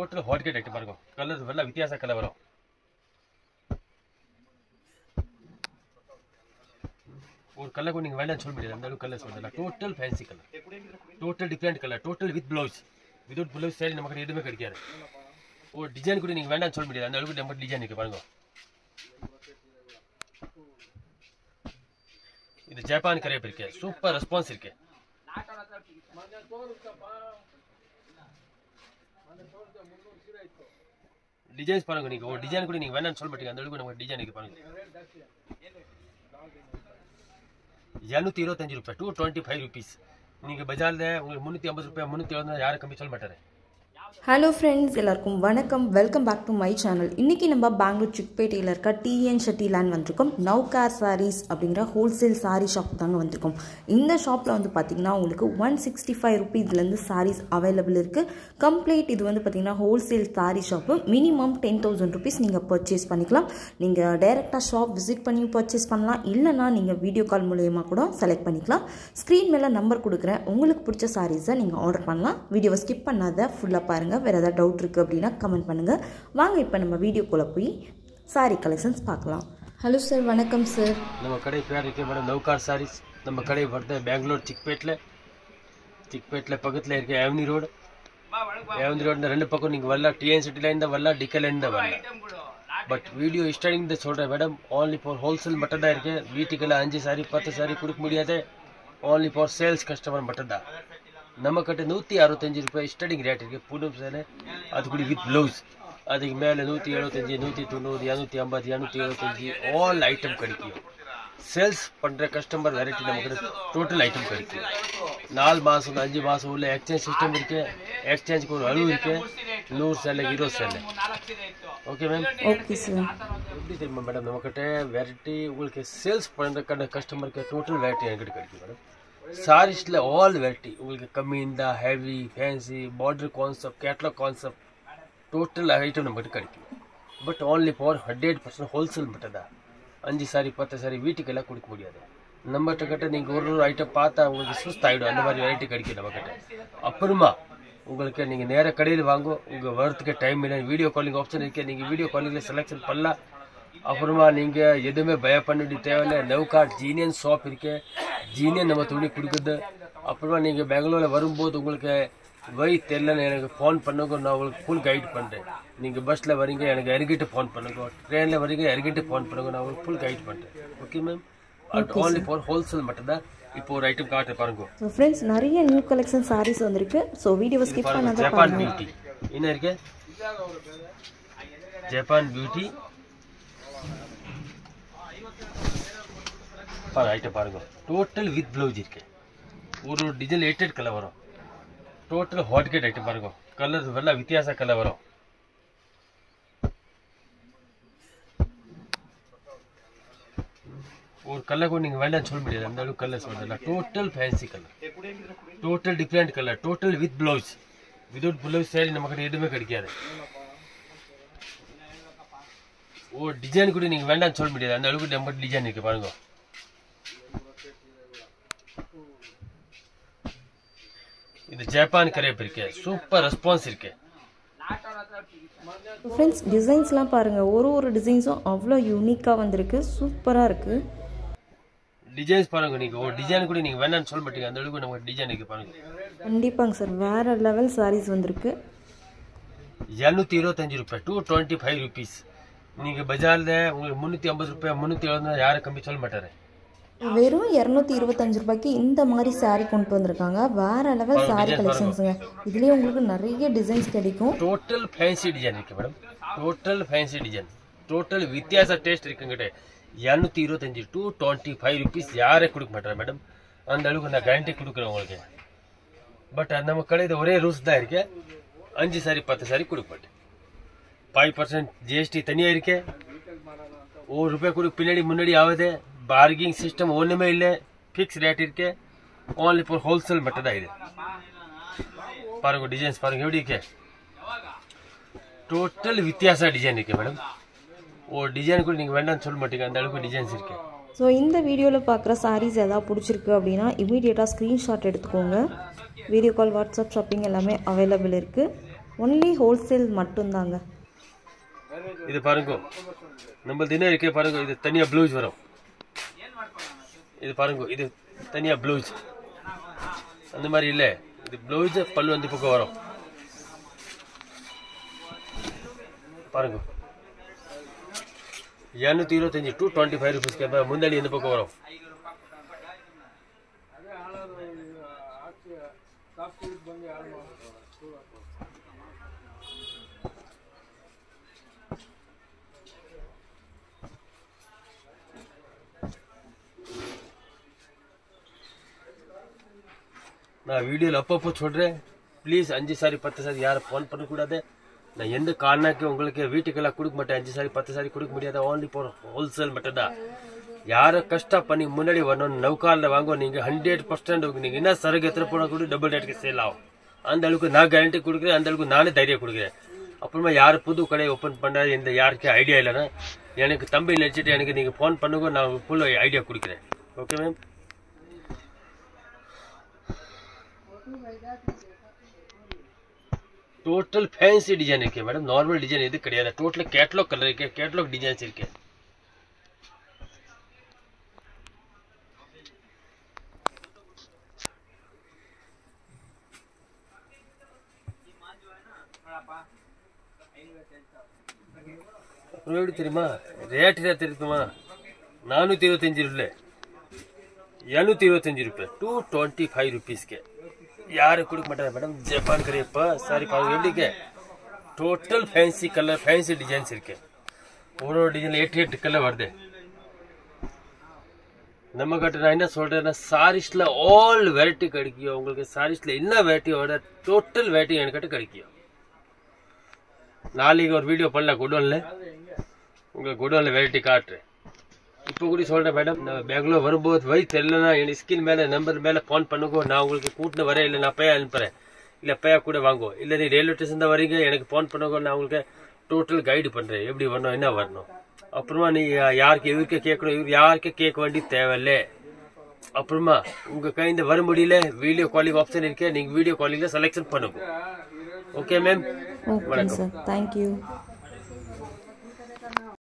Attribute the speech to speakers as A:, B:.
A: total hot cake item பாருங்க colour வெள்ள வித்தியாச கலர் வரும் ஒரு கலர் கூட நீங்க வேண்டாம் சொல்ல முடியாது அந்த அளவுக்கு கலர் சொல்லலாம் total fancy colour total different colour total with blouse without blouse சரி நமக்கு எதுவுமே கிடைக்காது ஒரு டிசைன் கூட நீங்க வேண்டாம் சொல்ல முடியாது அந்த அளவுக்கு நம்ம டிசைன் இருக்கு பாருங்க இது ஜப்பான் கரேப் இருக்கு சூப்பர் ரெஸ்பான்ஸ் இருக்கு டிசைன்ஸ் பாருங்க நீங்க ஒரு டிசைன் கூட நீங்க வேணாம்னு சொல்ல மாட்டீங்க அந்த அளவுக்கு நமக்கு டிசைன் இருக்கு பாருங்க இரநூத்தி இருபத்தஞ்சு ரூபாய் டூ டுவெண்ட்டி ஃபைவ் ருபீஸ் நீங்க பஜார்ல உங்களுக்கு முந்நூற்றி ஐம்பது ரூபாய் முந்நூற்றி எழுபது யாரும் கம்மி சொல்ல மாட்டாரு
B: ஹலோ ஃப்ரெண்ட்ஸ் எல்லாருக்கும் வணக்கம் welcome back to my channel இன்றைக்கி நம்ம பெங்களூர் சிக்பேட்டையில் இருக்க டிஎன் ஷெட்டி லேண்ட் வந்திருக்கோம் நவ் கார் சாரீஸ் அப்படிங்கிற ஹோல்சேல் சாரீ ஷாப் தாங்க வந்திருக்கோம் இந்த ஷாப்பில் வந்து பார்த்திங்கன்னா உங்களுக்கு ஒன் சிக்ஸ்டி ஃபைவ் ருபீஸ்லேருந்து சாரீஸ் அவைலபிள் இருக்குது கம்ப்ளீட் இது வந்து பார்த்திங்கன்னா wholesale sari shop minimum ten thousand rupees நீங்கள் பர்ச்சேஸ் பண்ணிக்கலாம் நீங்கள் டைரெக்டாக ஷாப் விசிட் பண்ணி பர்ச்சேஸ் பண்ணலாம் இல்லைனா நீங்கள் வீடியோ கால் மூலயமா கூட செலக்ட் பண்ணிக்கலாம் ஸ்க்ரீன் மேலே நம்பர் கொடுக்குறேன் உங்களுக்கு பிடிச்ச சாரீஸை நீங்கள் ஆர்டர் பண்ணலாம் வீடியோவை ஸ்கிப் பண்ணாத ஃபுல்லாக பாருங்கள் வேறு ஏதாவது டவுட் இருக்குது அப்படின்னா கமெண்ட் பண்ணுங்கள் வாங்க இப்போ நம்ம வீடியோக்குள்ளே போய் சாரீ கலெக்ஷன்ஸ் பார்க்கலாம் ஹலோ சார் வணக்கம் சார்
A: நம்ம கடை பேர் இருக்கு மேடம் நௌகார் சாரீஸ் நம்ம கடை வருது பெங்களூர் சிக்பேட்டில் சிக்பேட்டில் பக்கத்தில் இருக்க ஏவனி ரோடு ஏவனி ரோடு ரெண்டு பக்கம் நீங்கள் வரலாம் டிஎன் சிட்டிலேருந்து வரலாம் டிக்கலேருந்து வரலாம் பட் வீடியோ ஸ்டார்டிங் சொல்கிறேன் மேடம் ஓன்லி ஃபார் ஹோல்சேல் மட்டும் தான் இருக்கு வீட்டுக்கெல்லாம் அஞ்சு சாரி பத்து சாரி கொடுக்க முடியாது ஓன்லி ஃபார் சேல்ஸ் கஸ்டமர் மட்டும் தான் நம்ம கிட்ட நூற்றி அறுபத்தஞ்சு ரூபாய் ஸ்டார்டிங் ரேட் இருக்கு பூனம் சேலை அது கூட வித் ப்ளவுஸ் அதுக்கு மேலே நூற்றி எழுபத்தஞ்சி நூற்றி தொண்ணூறு இரநூத்தி ஐம்பது இரநூத்தி எழுபத்தஞ்சி ஆல் ஐட்டம் கிடைக்கும் சேல்ஸ் பண்ணுற கஸ்டமர் வெரைட்டி நமக்கு டோட்டல் ஐட்டம் கிடைக்கும் நாலு மாதம் அஞ்சு மாதம் உள்ள எக்ஸ்சேஞ்ச் சிஸ்டம் இருக்கு எக்ஸ்சேஞ்சுக்கு ஒரு அளவு இருக்கு நூறு சேலை இருபது சேலை ஓகே மேம்
B: ஓகே சார்
A: எப்படி தெரியுமா மேடம் நம்மக்கிட்ட வெரைட்டி உங்களுக்கு சேல்ஸ் பண்ணுற கஸ்டமருக்கு டோட்டல் வெரைட்டி என்கிட்ட கிடைக்கும் மேடம் சாரீஸில் ஆல் வெரைட்டி உங்களுக்கு கம்மி இந்த heavy fancy border concept catalogue concept total item நம்மகிட்ட கிடைக்கும் but only for hundred percent wholesale மட்டும் தான் அஞ்சு சாரி பத்து சாரி வீட்டுக்கெல்லாம் கொடுக்க முடியாது நம்மகிட்ட கிட்ட நீங்கள் ஒரு ஒரு ஐட்டம் பார்த்தா உங்களுக்கு சுஸ்த் ஆகிடும் அந்த மாதிரி வெரைட்டி கிடைக்கும் நம்மக்கிட்ட அப்புறமா உங்களுக்கு நீங்கள் நேர கடையில் வாங்கும் உங்கள் வரத்துக்கு டைம் இல்லை வீடியோ காலிங் ஆப்ஷன் இருக்கு நீங்கள் வீடியோ காலிங்கில் செலெக்ஷன் பண்ணலாம் அப்புறமா நீங்கள் எதுவுமே பயப்பட வேண்டிய தேவையில்லை நவ்கார்ட் ஜீனியன் ஷாப் இருக்கு ஜீனியன் நம்ம துணி கொடுக்குது அப்புறமா நீங்கள் பெங்களூரில் வரும்போது உங்களுக்கு வழி தெரியலன்னு எனக்கு ஃபோன் பண்ணுங்க நான் உங்களுக்கு ஃபுல் கைட் பண்ணுறேன் நீங்கள் பஸ்ஸில் வரீங்க எனக்கு இறங்கிட்டு ஃபோன் பண்ணுங்க ட்ரெயினில் வரீங்க இறங்கிட்டு ஃபோன் பண்ணுங்க நான் உங்களுக்கு ஃபுல் கைட் பண்ணுறேன் okay ma'am at only for wholesale மட்டும்தான் இப்போ ஒரு ஐட்டம் காட்டு பாருங்க
B: ஸோ ஃப்ரெண்ட்ஸ் நிறைய நியூ கலெக்ஷன் சாரீஸ் வந்திருக்கு ஸோ வீடியோவை ஸ்கிப்
A: பாருங்க
B: பண்ணாத
A: ஜப்பான்
B: பாருங்க
A: பியூட்டி என்ன இருக்கு ஜப்பான் பியூட்டி பாருங்க ஐட்டம் பாருங்க டோட்டல் வித் ப்ளவுஸ் இருக்கு ஒரு ஒரு டிசைன் எயிட்டட் கலர் வரும் டோட்டல் ஹாட் கேட் ஐட்டம் பாருங்க கலர் வெள்ள வித்தியாச கலர் வரும் ஒரு கலர் கூட நீங்க வேண்டாம் சொல்ல முடியாது அந்த அளவுக்கு கலர் சொல்லலாம் total fancy colour total different colour total with blouse without blouse சரி நமக்கு எதுவுமே கிடைக்காது ஓ டிசைன் கூட நீங்க வேண்டாம் சொல்ல முடியாது அந்த அளவுக்கு நம்ம டிசைன் இருக்கு பாருங்க இது ஜப்பான் கரேப் இருக்கு சூப்பர் ரெஸ்பான்ஸ் இருக்கு
B: ஃப்ரெண்ட்ஸ் டிசைன்ஸ்லாம் பாருங்கள் ஒரு ஒரு டிசைன்ஸும் அவ்வளோ யூனிக்காக வந்திருக்கு சூப்பராக இருக்குது
A: டிசைன்ஸ் பாருங்க நீங்க ஒரு டிசைன் கூட நீங்க வேண்டாம்னு சொல்ல மாட்டீங்க அந்த அளவுக்கு நமக்கு டிசைன் இருக்கு பாருங்க
B: கண்டிப்பாங்க சார் வேறு லெவல் சாரீஸ் வந்திருக்கு
A: இரநூத்தி இருபத்தஞ்சு ரூபாய் டூ டுவெண்ட்டி ஃபைவ் ருபீஸ் நீங்க பஜார்ல உங்களுக்கு முந்நூற்றி ஐம்பது ரூபாய் முந்நூற்றி எழுபது யாரும் கம்மி சொல்ல மாட்டாரு
B: வெறும் இரநூத்தி இருபத்தஞ்சு ரூபாய்க்கு இந்த மாதிரி saree கொண்டு வந்திருக்காங்க வேற லெவல் saree கலெக்ஷன்ஸுங்க இதுலேயே உங்களுக்கு நிறைய டிசைன்ஸ் கிடைக்கும்
A: டோட்டல் ஃபேன்சி டிசைன் இருக்கு madam total fancy design total வித்தியாச டேஸ்ட் இருக்குங்கிட்ட இரநூத்தி இருபத்தஞ்சு டூ டுவெண்ட்டி ஃபைவ் ருபீஸ் யாரே கொடுக்க மாட்டேன் மேடம் அந்த அளவுக்கு நான் கேரண்டி கொடுக்குறேன் உங்களுக்கு பட் நம்ம கடையில் ஒரே ரூல்ஸ் தான் இருக்கு அஞ்சு சாரி பத்து சாரி கொடுக்க மாட்டேன் ஃபைவ் பர்சன்ட் ஜிஎஸ்டி தனியாக இருக்கு ஒரு ரூபாய் கூட பின்னாடி முன்னாடி ஆகுது பார்கிங் சிஸ்டம் ஒன்றுமே இல்லை ஃபிக்ஸ் ரேட் இருக்கு ஓன்லி ஃபார் ஹோல்சேல் மட்டும் தான் இது பாருங்க டிசைன்ஸ் பாருங்க எப்படி இருக்கு டோட்டல் வித்தியாச டிசைன் இருக்கு மேடம் ஒரு டிசைன் கூட நீங்கள் வேண்டாம்னு சொல்ல மாட்டீங்க அந்த அளவுக்கு டிசைன்ஸ் இருக்கு
B: ஸோ இந்த வீடியோவில் பார்க்குற சாரீஸ் எதாவது பிடிச்சிருக்கு அப்படின்னா இமீடியட்டாக ஸ்க்ரீன்ஷாட் எடுத்துக்கோங்க வீடியோ கால் வாட்ஸ்அப் ஷாப்பிங் எல்லாமே அவைலபிள் இருக்குது ஒன்லி ஹோல்சேல் மட்டும்தாங்க
A: இது பாருங்க நம்ம தினம் இருக்கே பாருங்க இது தனியா ப்ளவுஸ் வரும் இது பாருங்க இது தனியா ப்ளவுஸ் அந்த மாதிரி இல்ல இது ப்ளவுஸ் பல்லு வந்து பக்கம் வரும் பாருங்க இரநூத்தி இருபத்தஞ்சு டூ டுவெண்ட்டி ஃபைவ் ருபீஸ்க்கு முந்தாடி எந்த பக்கம் வரும் நான் வீடியோவில் அப்பப்போ சொல்கிறேன் ப்ளீஸ் அஞ்சு சாரி பத்து சாரி யாரும் ஃபோன் பண்ணக்கூடாது நான் எந்த காரணக்கு உங்களுக்கு வீட்டுக்கெல்லாம் கொடுக்க மாட்டேன் அஞ்சு சாரி பத்து சாரி கொடுக்க முடியாது ஓன்லி போகிறோம் ஹோல்சேல் மட்டும்தான் யாரும் கஷ்ட பண்ணி முன்னாடி வரணும் நௌகாலில் வாங்க நீங்கள் ஹண்ட்ரட் பர்சன்ட் நீங்கள் என்ன சரக்கு எத்தனை போனால் கூட டபுள் ரேட்டுக்கு சேல் ஆகும் அந்த அளவுக்கு நான் கேரண்டி கொடுக்குறேன் அந்த அளவுக்கு நானே தைரியம் கொடுக்குறேன் அப்புறமா யார் புது கடை ஓப்பன் பண்ணாரு இந்த யாருக்கு ஐடியா இல்லைன்னா எனக்கு தம்பி நினச்சிட்டு எனக்கு நீங்கள் ஃபோன் பண்ணுங்க நான் ஃபுல் ஐடியா கொடுக்குறேன் okay ma'am total fancy design ಇருக்கு ಮೇಡಮ್ ನಾರ್ಮಲ್ ಡಿಸೈನ್ ಇದು கிடையாது ಟೋಟಲ್ ಕ್ಯಾಟ್ಲಾಗ್ ಕಲರ್ ಇருக்கு ಕ್ಯಾಟ್ಲಾಗ್ ಡಿಸೈನ್ಸ್ ಇருக்கு அப்புறம் எப்படி தெரியுமா ரேட் என்ன தெரியுமா நானூற்றி இருபத்தஞ்சு இல்லை இரநூத்தி இருபத்தஞ்சு ரூபாய் டூ டுவெண்ட்டி ஃபைவ் ருபீஸ்க்கு யாரும் கொடுக்க மாட்டாங்க மேடம் ஜப்பான் கரியப்பா சாரி பாருங்க எப்படிங்க total fancy colour fancy designs இருக்கு ஒரு ஒரு டிசைன் எட்டு எட்டு கலர் வருது நம்ம கிட்ட நான் என்ன சொல்றேன்னா சாரீஸ்ல ஆல் வெரைட்டி கிடைக்கும் உங்களுக்கு சாரீஸ்ல என்ன வெரைட்டியோட டோட்டல் வெரைட்டி என்கிட்ட கிடைக்கும் நாளைக்கு ஒரு வீடியோ பண்ணல குடோன்ல உங்களுக்கு குடோன்ல வெரைட்டி காட்டுறேன் இப்போ கூட சொல்றேன் மேடம் நான் பெங்களூர் வரும்போது வழி தெரியலனா என் ஸ்கின் மேல நம்பர் மேல ஃபோன் பண்ணுங்க நான் உங்களுக்கு கூட்டின்னு வரேன் இல்லை நான் பையா அனுப்புறேன் இல்லை பையா கூட வாங்கோ இல்லை நீ ரயில்வே ஸ்டேஷன் தான் வரீங்க எனக்கு ஃபோன் பண்ணுங்க நான் உங்களுக்கு டோட்டல் கைடு பண்றேன் எப்படி வரணும் என்ன வரணும் அப்புறமா நீ யாருக்கு இவருக்கு கேட்கணும் இவர் யாருக்கு கேட்க வேண்டி தேவையில்ல அப்புறமா உங்க கைந்த வர முடியல வீடியோ காலிங் ஆப்ஷன் இருக்கு நீங்க வீடியோ காலிங்ல செலெக்ஷன் பண்ணுங்க okay ma'am
B: okay sir thank you